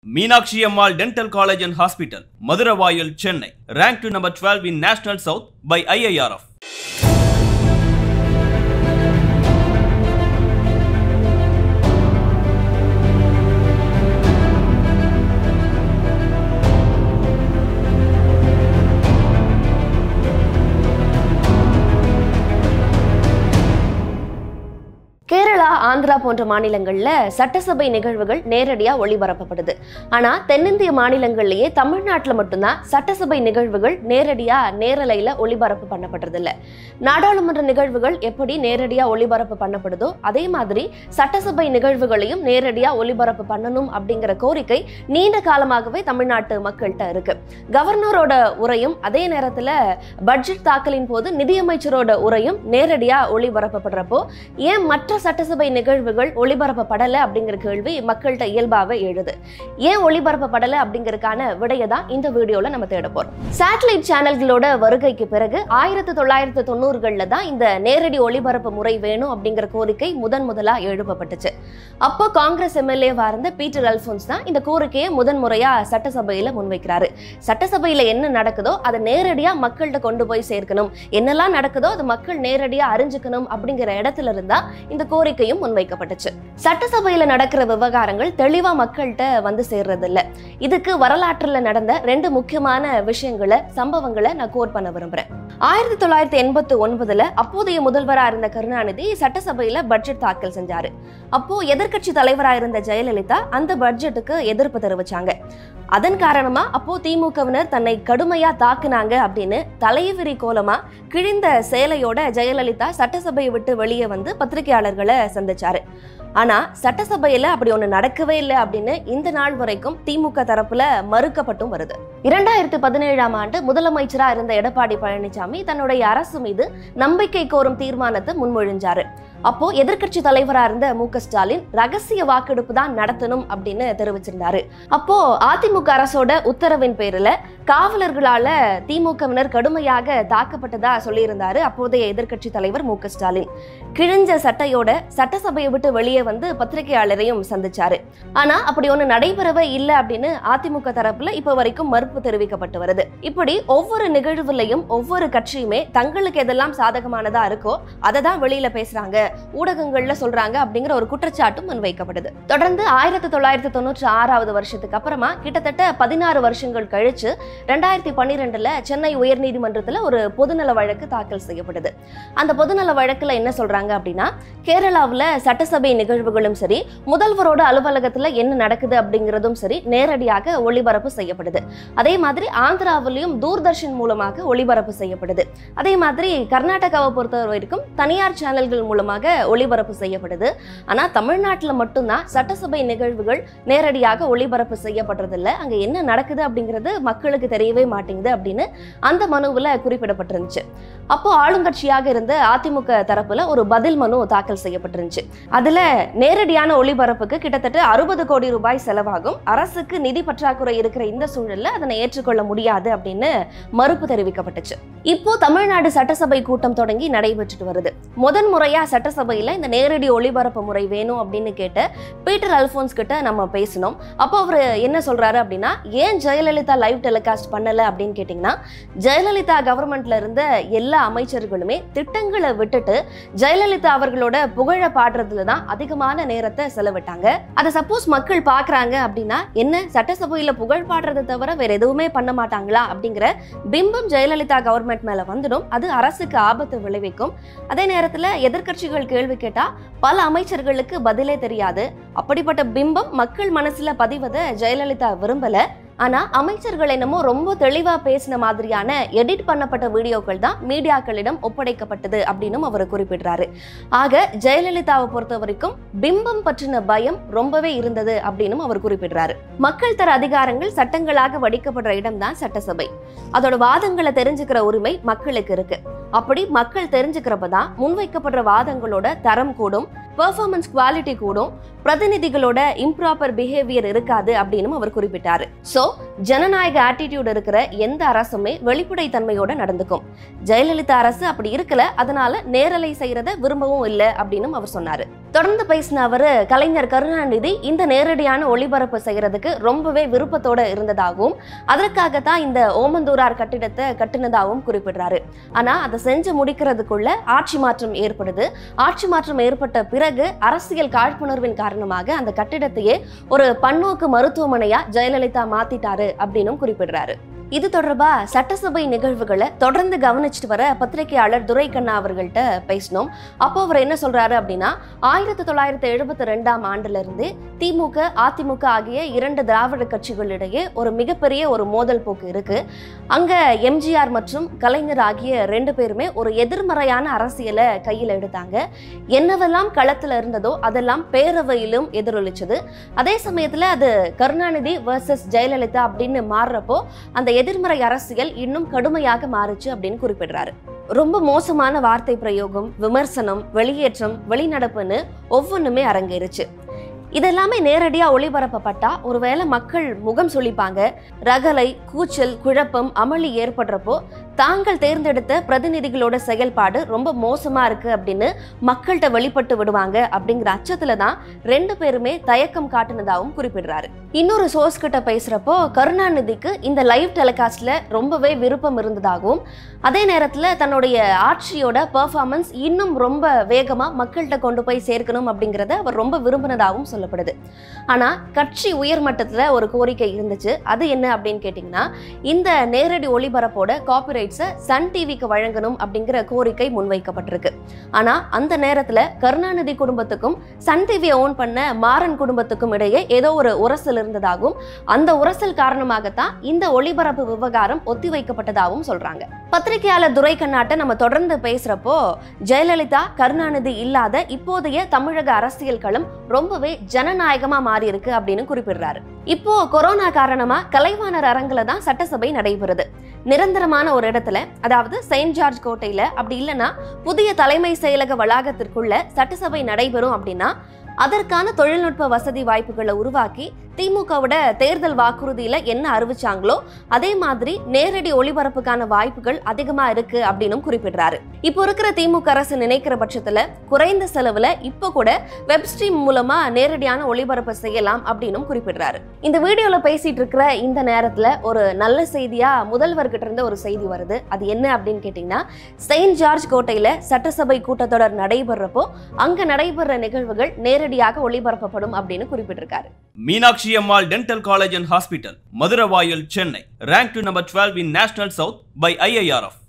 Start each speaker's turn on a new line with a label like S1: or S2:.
S1: Meenakshi Ammal Dental College and Hospital, Maduravayal, Chennai. Ranked to number 12 in National South by IIRF.
S2: Kerala Andhra போன்ற மாநிலங்கள்ல சட்டசபை நிகழ்வுகள் நேரடியா ஒளிபரப்பப்படுது ஆனா தென்னிந்திய மாநிலங்கள்லயே தமிழ்நாட்டுல மட்டும்தான் சட்டசபை நிகழ்வுகள் நேரடியா நேரலையில ஒளிபரப்பு பண்ணப்படுறது இல்ல நாடாளுமன்ற நிகழ்வுகள் எப்படி நேரடியா ஒளிபரப்பு பண்ணப்படுதோ அதே மாதிரி சட்டசபை நிகழ்வுகளையும் நேரடியா ஒளிபரப்பு பண்ணணும் அப்படிங்கிற கோரிக்கை நீண்ட காலமாகவே தமிழ்நாட்டு மக்கள்கிட்ட இருக்கு கவர்னரோட உரையும் அதே நேரத்துல பட்ஜெட் தாக்கலின் போது நிதியமைச்சரோட உரையும் நேரடியா ஒளிபரப்பப்படுறப்போ ஏன் மற்ற சட்டசபை நிகழ்வுகள் ஒளிபரப்பப்படலை அப்படிங்கிற கேள்வி மக்கள்கிட்ட இயல்பாகவே எழுது ஏன் ஒளிபரப்பப்படலை அப்படிங்கறதுக்கான விடையை தான் இந்த வீடியோல நம்ம தேட போறோம் சேட்டலைட் சேனல்களோட வருகைக்கு பிறகு ஆயிரத்தி தொள்ளாயிரத்தி தொண்ணூறுகள்ல தான் இந்த நேரடி ஒளிபரப்பு முறை வேணும் அப்படிங்கிற கோரிக்கை முதன் முதலா எழுப்பப்பட்டுச்சு அப்போ காங்கிரஸ் எம்எல்ஏவா இருந்த பீட்டர் அல்போன்ஸ் தான் இந்த கோரிக்கையை முதன் முறையா சட்டசபையில முன்வைக்கிறாரு சட்டசபையில என்ன நடக்குதோ அதை நேரடியா மக்கள்கிட்ட கொண்டு போய் சேர்க்கணும் என்னெல்லாம் நடக்குதோ அது மக்கள் நேரடியா அறிஞ்சுக்கணும் அப்படிங்கிற இடத்துல இருந்தா இந்த கோரிக்கையும் முன்வைக்கப்பட்டுச்சு சட்டசபையில நடக்கிற விவகாரங்கள் தெளிவா மக்கள்கிட்ட வந்து சேர்றது இல்ல இதுக்கு வரலாற்றுல நடந்த ரெண்டு முக்கியமான விஷயங்களை சம்பவங்களை நான் கோட் பண்ண விரும்புறேன் ஆயிரத்தி தொள்ளாயிரத்தி எண்பத்தி ஒன்பதுல அப்போதைய முதல்வரா இருந்த கருணாநிதி சட்டசபையில பட்ஜெட் தாக்கல் செஞ்சாரு அப்போ எதிர்க்கட்சி தலைவரா இருந்த ஜெயலலிதா அந்த பட்ஜெட்டுக்கு எதிர்ப்பு தெரிவிச்சாங்க அதன் காரணமா அப்போ திமுகவினர் தன்னை கடுமையா தாக்குனாங்க அப்படின்னு தலைவிரி கோலமா கிழிந்த சேலையோட ஜெயலலிதா சட்டசபையை விட்டு வெளியே வந்து பத்திரிகையாளர்களை சந்திச்சாரு ஆனா சட்டசபையில அப்படி ஒண்ணு நடக்கவே இல்லை அப்படின்னு இந்த நாள் வரைக்கும் திமுக தரப்புல மறுக்கப்பட்டும் வருது இரண்டாயிரத்து பதினேழாம் ஆண்டு முதலமைச்சரா இருந்த எடப்பாடி பழனிசாமி தன்னுடைய அரசு மீது நம்பிக்கை கோரும் தீர்மானத்தை முன்மொழிஞ்சாரு அப்போ எதிர்க்கட்சி தலைவரா இருந்த மு க ஸ்டாலின் ரகசிய வாக்கெடுப்பு தான் நடத்தணும் அப்படின்னு தெரிவிச்சிருந்தாரு அப்போ அதிமுக அரசோட உத்தரவின் பேரில் காவலர்களால திமுகவினர் கடுமையாக தாக்கப்பட்டதா சொல்லியிருந்தாரு அப்போதைய எதிர்க்கட்சி தலைவர் மு க ஸ்டாலின் கிழிஞ்ச சட்டையோட சட்டசபையை விட்டு வெளியே வந்து பத்திரிகையாளரையும் சந்திச்சாரு ஆனா அப்படி ஒண்ணு நடைபெறவே இல்லை அப்படின்னு அதிமுக தரப்புல இப்ப வரைக்கும் மறுப்பு தெரிவிக்கப்பட்டு வருது இப்படி ஒவ்வொரு நிகழ்வுலையும் ஒவ்வொரு கட்சியுமே தங்களுக்கு எதெல்லாம் சாதகமானதா இருக்கோ அதை தான் வெளியில பேசுறாங்க ஊடகங்கள்ல சொல்றாங்க அப்படிங்கிற ஒரு குற்றச்சாட்டும் முன்வைக்கப்படுது தொடர்ந்து ஆயிரத்தி தொள்ளாயிரத்தி தொண்ணூற்றி ஆறாவது வருஷத்துக்கு அப்புறமா கிட்டத்தட்ட பதினாறு வருஷங்கள் கழிச்சு ரெண்டாயிரத்தி பன்னிரெண்டுல சென்னை உயர்நீதிமன்றத்துல ஒரு பொதுநல வழக்கு தாக்கல் செய்யப்படுது அந்த பொதுநல வழக்குல என்ன சொல்றாங்க அப்படின்னா கேரளாவுல சட்டசபை நிகழ்வுகளும் சரி முதல்வரோட அலுவலகத்துல என்ன நடக்குது அப்படிங்கிறதும் சரி நேரடியாக ஒளிபரப்பு செய்யப்படுது அதே மாதிரி ஆந்திராவிலையும் தூர்தர்ஷன் மூலமாக ஒளிபரப்பு செய்யப்படுது அதே மாதிரி கர்நாடகாவை பொறுத்த வரைக்கும் தனியார் சேனல்கள் மூலமாக ஒளிபரப்பு செய்யப்படுது ஆனா தமிழ்நாட்டுல மட்டும்தான் சட்டசபை நிகழ்வுகள் நேரடியாக ஒளிபரப்பு செய்யப்படுறதில்ல அங்க என்ன நடக்குது அப்படிங்கிறது மக்களுக்கு தெரியவே மாட்டேங்குது அப்படின்னு அந்த மனுவுல குறிப்பிடப்பட்டிருந்துச்சு அப்போ ஆளுங்கட்சியாக இருந்த அதிமுக தரப்புல ஒரு பதில் மனு தாக்கல் செய்யப்பட்டிருந்துச்சு அதுல நேரடியான ஒளிபரப்புக்கு கிட்டத்தட்ட அறுபது கோடி ரூபாய் செலவாகும் அரசுக்கு நிதி பற்றாக்குறை இருக்கிற இந்த சூழல்ல அதனை ஏற்றுக்கொள்ள முடியாது அப்படின்னு மறுப்பு தெரிவிக்கப்பட்டுச்சு இப்போ தமிழ்நாடு சட்டசபை கூட்டம் தொடங்கி நடைபெற்றுட்டு வருது முதன் முறையா சட்டசபையில இந்த நேரடி ஒளிபரப்பு முறை வேணும் அப்படின்னு கேட்டு பீட்டர் அல்போன்ஸ் கிட்ட நம்ம பேசினோம் அப்போ அவர் என்ன சொல்றாரு அப்படின்னா ஏன் ஜெயலலிதா லைவ் டெலிகாஸ்ட் பண்ணல அப்படின்னு கேட்டிங்கன்னா ஜெயலலிதா கவர்மெண்ட்ல இருந்த எல்லா அமைச்சர்களுமே திட்டங்களை விட்டுட்டு ஜெயலலிதா அவர்களோட புகழ பாடுறதுல தான் அதிகமான நேரத்தை செலவிட்டாங்க அதை சப்போஸ் மக்கள் பாக்குறாங்க அப்படின்னா என்ன சட்டசபையில புகழ் பாடுறதை தவிர வேற எதுவுமே பண்ண மாட்டாங்களா அப்படிங்கிற பிம்பம் ஜெயலலிதா கவர்மெண்ட் மேல வந்துடும் அது அரசுக்கு ஆபத்து விளைவிக்கும் அதே நேரத்துல எதிர்க்கட்சிகள் கேள்வி கேட்டா பல அமைச்சர்களுக்கு பதிலே தெரியாது அப்படிப்பட்ட பிம்பம் மக்கள் மனசுல பதிவதை ஜெயலலிதா விரும்பல ஆனா அமைச்சர்கள் என்னமோ ரொம்ப தெளிவா பேசின மாதிரியான எடிட் பண்ணப்பட்ட வீடியோக்கள் தான் மீடியாக்களிடம் ஒப்படைக்கப்பட்டது அப்படின்னு அவர் குறிப்பிடுறாரு ஆக ஜெயலலிதாவை பொறுத்த வரைக்கும் பிம்பம் பற்றின பயம் ரொம்பவே இருந்தது அப்படின்னு அவர் குறிப்பிடுறாரு மக்கள் தர அதிகாரங்கள் சட்டங்களாக வடிக்கப்படுற இடம் தான் சட்டசபை அதோட வாதங்களை தெரிஞ்சுக்கிற உரிமை மக்களுக்கு இருக்கு அப்படி மக்கள் தெரிஞ்சுக்கிறப்ப தான் முன்வைக்கப்படுற வாதங்களோட தரம் கூடும் பெர்ஃபார்மன்ஸ் குவாலிட்டி கூடும் பிரதிநிதிகளோட இம்ப்ராப்பர் பிஹேவியர் இருக்காது அப்படின்னு அவர் குறிப்பிட்டாரு சோ ஜனநாயக ஆட்டிடியூட் இருக்கிற எந்த அரசுமே வெளிப்படைத்தன்மையோட நடந்துக்கும் ஜெயலலிதா அரசு அப்படி இருக்கல அதனால நேரலை செய்யறத விரும்பவும் இல்லை அப்படின்னு அவர் சொன்னாரு தொடர்ந்து பேசின அவரு கலைஞர் கருணாநிதி இந்த நேரடியான ஒளிபரப்பு செய்யறதுக்கு ரொம்பவே விருப்பத்தோட இருந்ததாகவும் அதற்காகத்தான் இந்த ஓமந்தூரார் கட்டிடத்தை கட்டினதாகவும் குறிப்பிடுறாரு ஆனா அதை செஞ்சு முடிக்கிறதுக்குள்ள ஆட்சி மாற்றம் ஏற்படுது ஆட்சி மாற்றம் ஏற்பட்ட பிறகு அரசியல் காழ்ப்புணர்வின் காரணமாக அந்த கட்டிடத்தையே ஒரு பன்னோக்கு மருத்துவமனையா ஜெயலலிதா மாத்திட்டாரு அப்படின்னும் குறிப்பிடுறாரு இது தொடர்பா சட்டசபை நிகழ்வுகளை தொடர்ந்து கவனிச்சுட்டு வர பத்திரிகையாளர் துரை கண்ணா அவர்கள்ட்ட பேசினோம் அப்போ அவர் என்ன சொல்றாரு அப்படின்னா ஆயிரத்தி தொள்ளாயிரத்தி எழுபத்தி ரெண்டாம் ஆண்டுல இருந்து திமுக அதிமுக ஆகிய இரண்டு திராவிட கட்சிகளிடையே ஒரு மிகப்பெரிய ஒரு மோதல் போக்கு இருக்கு அங்க எம்ஜிஆர் மற்றும் கலைஞர் ஆகிய ரெண்டு பேருமே ஒரு எதிர்மறையான அரசியலை கையில் எடுத்தாங்க என்னவெல்லாம் களத்துல இருந்ததோ அதெல்லாம் பேரவையிலும் எதிரொலிச்சது அதே சமயத்துல அது கருணாநிதி வர்சஸ் ஜெயலலிதா அப்படின்னு மாறுறப்போ அந்த எதிர்மறை அரசியல் இன்னும் கடுமையாக மாறுச்சு அப்படின்னு குறிப்பிடுறாரு ரொம்ப மோசமான வார்த்தை பிரயோகம் விமர்சனம் வெளியேற்றம் வெளிநடப்புன்னு ஒவ்வொன்றுமே அரங்கேறுச்சு இதெல்லாமே நேரடியாக ஒளிபரப்பப்பட்டா ஒருவேளை மக்கள் முகம் சுளிப்பாங்க ரகலை கூச்சல் குழப்பம் அமளி ஏற்படுறப்போ தாங்கள் தேர்ந்தெடுத்த பிரதிநிதிகளோட செயல்பாடு ரொம்ப மோசமா இருக்கு அப்படின்னு மக்கள்கிட்ட வெளிப்பட்டு விடுவாங்க அப்படிங்கிற அச்சத்துல தான் ரெண்டு பேருமே தயக்கம் காட்டுனதாகவும் குறிப்பிடுறாரு இன்னொரு சோர்ஸ் கிட்ட பேசுறப்போ கருணாநிதிக்கு இந்த லைவ் டெலிகாஸ்ட்ல ரொம்பவே விருப்பம் இருந்ததாகவும் அதே நேரத்துல தன்னுடைய ஆட்சியோட பெர்ஃபார்மன்ஸ் இன்னும் ரொம்ப வேகமா மக்கள்கிட்ட கொண்டு போய் சேர்க்கணும் அப்படிங்கறத அவர் ரொம்ப விரும்பினதாகவும் சொல்லப்படுது ஆனா கட்சி உயர்மட்டத்துல ஒரு கோரிக்கை இருந்துச்சு அது என்ன அப்படின்னு கேட்டிங்கன்னா இந்த நேரடி ஒளிபரப்போட காப்பிரைட்ஸை சன் டிவிக்கு வழங்கணும் அப்படிங்கிற கோரிக்கை முன்வைக்கப்பட்டிருக்கு ஆனா அந்த நேரத்துல கருணாநிதி குடும்பத்துக்கும் சன் டிவியை ஓன் பண்ண மாறன் குடும்பத்துக்கும் இடையே ஏதோ ஒரு உரசல் இருந்ததாகவும் அந்த உரசல் காரணமாகத்தான் இந்த ஒளிபரப்பு விவகாரம் ஒத்திவைக்கப்பட்டதாகவும் சொல்றாங்க பத்திரிகையாளர் துரை கண்ணாட்ட நம்ம தொடர்ந்து பேசுறப்போ ஜெயலலிதா கருணாநிதி இல்லாத இப்போதைய தமிழக அரசியல் களம் ரொம்பவே ஜனநாயகமா மாறி இருக்கு அப்படின்னு குறிப்பிடுறாரு இப்போ கொரோனா காரணமா கலைவாணர் அரங்குல தான் சட்டசபை நடைபெறுது நிரந்தரமான ஒரு இடத்துல அதாவது செயின்ட் ஜார்ஜ் கோட்டையில அப்படி இல்லைன்னா புதிய தலைமை செயலக வளாகத்திற்குள்ள சட்டசபை நடைபெறும் அப்படின்னா அதற்கான தொழில்நுட்ப வசதி வாய்ப்புகளை உருவாக்கி திமுகவோட தேர்தல் வாக்குறுதியில என்ன அறிவிச்சாங்களோ அதே மாதிரி நேரடி ஒளிபரப்புக்கான வாய்ப்புகள் அதிகமா இருக்கு அப்படின்னும் குறிப்பிடுறாரு இப்போ இருக்கிற திமுக அரசு நினைக்கிற பட்சத்துல குறைந்த செலவுல இப்போ கூட வெப் ஸ்ட்ரீம் மூலமா நேரடியான ஒளிபரப்பு செய்யலாம் அப்படின்னும் குறிப்பிடுறாரு இந்த வீடியோல பேசிட்டு இருக்கிற இந்த நேரத்துல ஒரு நல்ல செய்தியா முதல்வர்கிட்ட இருந்து ஒரு செய்தி வருது அது என்ன அப்படின்னு கேட்டீங்கன்னா செயின்ட் ஜார்ஜ் கோட்டையில சட்டசபை கூட்டத்தொடர் நடைபெறப்போ அங்க நடைபெற நிகழ்வுகள் நேரடியாக ஒளிபரப்பப்படும் அப்படின்னு குறிப்பிட்டிருக்காரு
S1: Meenakshi Ammal dental college and hospital Maduravoyal Chennai rank to number twelve in national south by IIRF